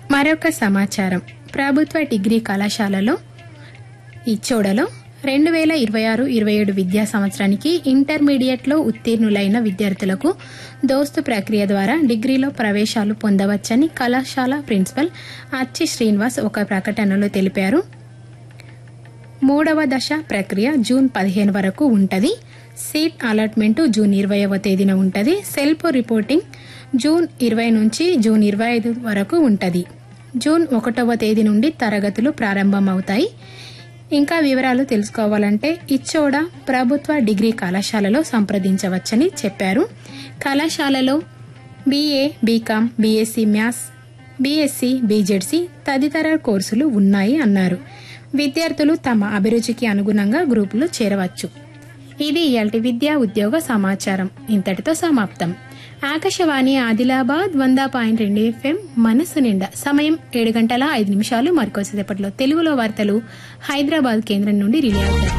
మరొక సమాచారం ప్రభుత్వ డిగ్రీ కళాశాలలో ఇచ్చోడలో రెండు వేల ఇరవై ఆరు ఇరవై ఏడు విద్యా సంవత్సరానికి ఇంటర్మీడియట్లో ఉత్తీర్ణులైన విద్యార్థులకు దోస్తు ప్రక్రియ ద్వారా డిగ్రీలో ప్రవేశాలు పొందవచ్చని కళాశాల ప్రిన్సిపల్ అచ్చి శ్రీనివాస్ ఒక ప్రకటనలో తెలిపారు మూడవ దశ ప్రక్రియ జూన్ పదిహేను వరకు ఉంటుంది సీట్ అలాట్మెంట్ జూన్ ఇరవైవ తేదీన ఉంటుంది సెల్ఫ్ రిపోర్టింగ్ జూన్ ఇరవై నుంచి జూన్ ఇరవై ఐదు వరకు ఉంటుంది జూన్ ఒకటవ తేదీ నుండి తరగతులు ప్రారంభమవుతాయి ఇంకా వివరాలు తెలుసుకోవాలంటే ఇచ్చోడ ప్రభుత్వ డిగ్రీ కళాశాలలో సంప్రదించవచ్చని చెప్పారు కళాశాలలో B A B Com B Sc maths B Sc B Z C తదితర కోర్సులు ఉన్నాయి అన్నారు విద్యార్థులు తమ అభిరుచికి అనుగుణంగా గ్రూపులో చేరవచ్చు ఇది ఇయాల్టి విద్యా ఉద్యోగ సమాచారం ఇంతటితో సమాప్తం ఆకాశవాణి ఆదిలాబాద్ వంద పాయింట్ రెండు ఎఫ్ఎం మనసు నిండా సమయం ఏడు గంటల ఐదు నిమిషాలు మరికొద్దిసేపట్లో తెలుగులో వార్తలు హైదరాబాద్ కేంద్రం నుండి రిలే అవుతాయి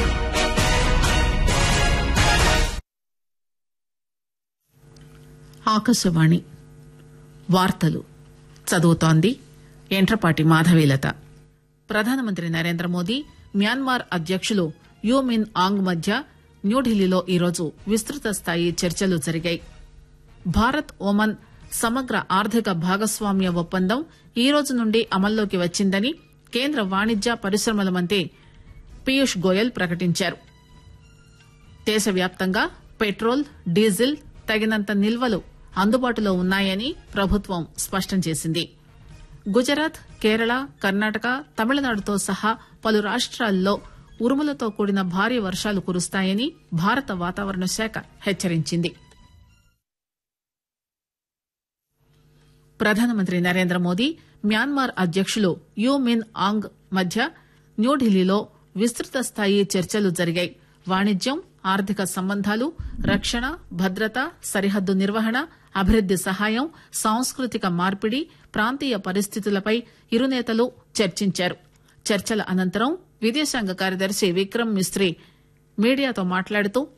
ఆకాశవాణి వార్తలు చదువుతోంది ఎంట్రపాటి మాధవీలత ప్రధానమంత్రి నరేంద్ర మోదీ మ్యాన్మార్ అధ్యక్షులు యూ మిన్ ఆంగ్ మధ్య న్యూఢిల్లీలో ఈరోజు విస్తృత స్థాయి చర్చలు జరిగాయి భారత్ ఒమన్ సమగ్ర ఆర్థిక భాగస్వామ్య ఒప్పందం ఈ రోజు నుండి అమల్లోకి వచ్చిందని కేంద్ర వాణిజ్య పరిశ్రమల మంత్రి పీయూష్ గోయల్ ప్రకటించారు దేశవ్యాప్తంగా పెట్రోల్ డీజిల్ తగినంత నిల్వలు అందుబాటులో ఉన్నాయని ప్రభుత్వం స్పష్టం చేసింది గుజరాత్ కేరళ కర్ణాటక తమిళనాడుతో సహా పలు రాష్ట్రాల్లో ఉరుములతో కూడిన భారీ వర్షాలు కురుస్తాయని భారత వాతావరణ శాఖ హెచ్చరించింది ప్రధానమంత్రి నరేంద్ర మోదీ మ్యాన్మార్ అధ్యక్షులు యూ మిన్ ఆంగ్ మధ్య న్యూఢిల్లీలో విస్తృత స్థాయి చర్చలు జరిగాయి వాణిజ్యం ఆర్థిక సంబంధాలు రక్షణ భద్రత సరిహద్దు నిర్వహణ అభివృద్ది సహాయం సాంస్కృతిక మార్పిడి ప్రాంతీయ పరిస్థితులపై ఇరు నేతలు చర్చించారు చర్చల అనంతరం విదేశాంగ కార్యదర్శి విక్రమ్ మిస్త్రీ మీడియాతో మాట్లాడుతూ